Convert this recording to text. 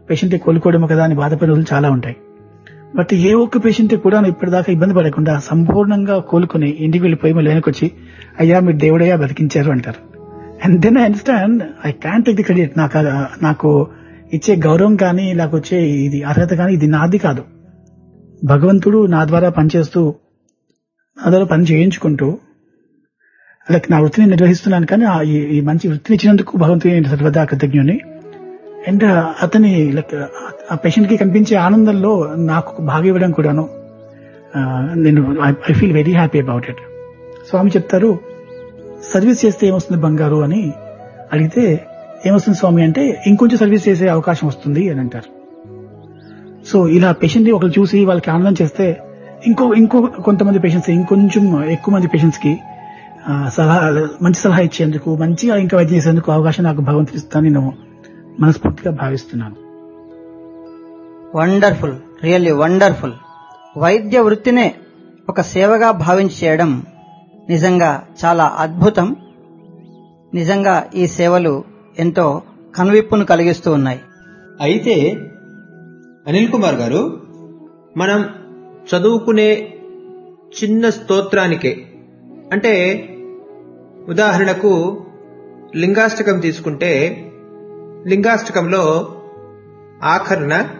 patient కోలుకోవడం కదా అని బాధపడే రోజులు చాలా ఉంటాయి బట్ ఏ ఒక్క పేషెంట్ కూడా ఇప్పటిదాకా ఇబ్బంది పడకుండా సంపూర్ణంగా కోలుకుని ఇంటికి వెళ్ళిపోయి మళ్ళీ వెనక్కి వచ్చి అయ్యా మీరు దేవుడయ్యా బతికించారు అంటారు and then I understand I can take the credit నాకు ఆ- నాకు ఇచ్చే గౌరవం కానీ నాకు వచ్చే ఇది అర్హత కానీ ఇది నాది కాదు భగవంతుడు నా ద్వారా పనిచేస్తూ నా ద్వారా పని చేయించుకుంటూ లైక్ నా వృత్తిని నిర్వహిస్తున్నాను కానీ ఆ ఈ- ఈ మంచి వృత్తిని ఇచ్చినందుకు భగవంతుని నేను సర్వదా కృతజ్ఞుని అండ్ అతని లైక్ ఆ పేషెంట్ కి కనిపించే ఆనందంలో నాకు ఒక భాగం ఇవ్వడం కూడాను ఆ, నేను I feel very happy about it స్వామి చెప్తారు సర్వీస్ చేస్తే ఏమొస్తుంది బంగారు అని అడిగితే ఏమొస్తుంది స్వామి అంటే ఇంకొంచెం సర్వీస్ చేసే అవకాశం వస్తుంది అని అంటారు సో ఇలా పేషెంట్ ని ఒకరు చూసి వాళ్ళకి ఆనందం చేస్తే ఇంకో ఇంకో కొంతమంది పేషెంట్స్ ఇంకొంచెం ఎక్కువ మంది పేషెంట్స్ కి ఆ, సలహా మంచి సలహా ఇచ్చేందుకు మంచిగా ఇంకా వైద్యం చేసేందుకు అవకాశం నాకు భగవంతుడు ఇస్తాను నేను మనస్ఫూర్తిగా భావిస్తున్నాను వండర్ఫుల్ రియల్లీ వండర్ఫుల్ వైద్య వృత్తినే ఒక సేవగా భావించి చేయడం నిజంగా చాలా అద్భుతం నిజంగా ఈ సేవలు ఎంతో కనువిప్పును కలిగిస్తూ ఉన్నాయి అయితే అనిల్ కుమార్ గారు మనం చదువుకునే చిన్న స్తోత్రానికే అంటే ఉదాహరణకు లింగాష్టకం తీసుకుంటే లింగాష్టకంలో ఆఖరణ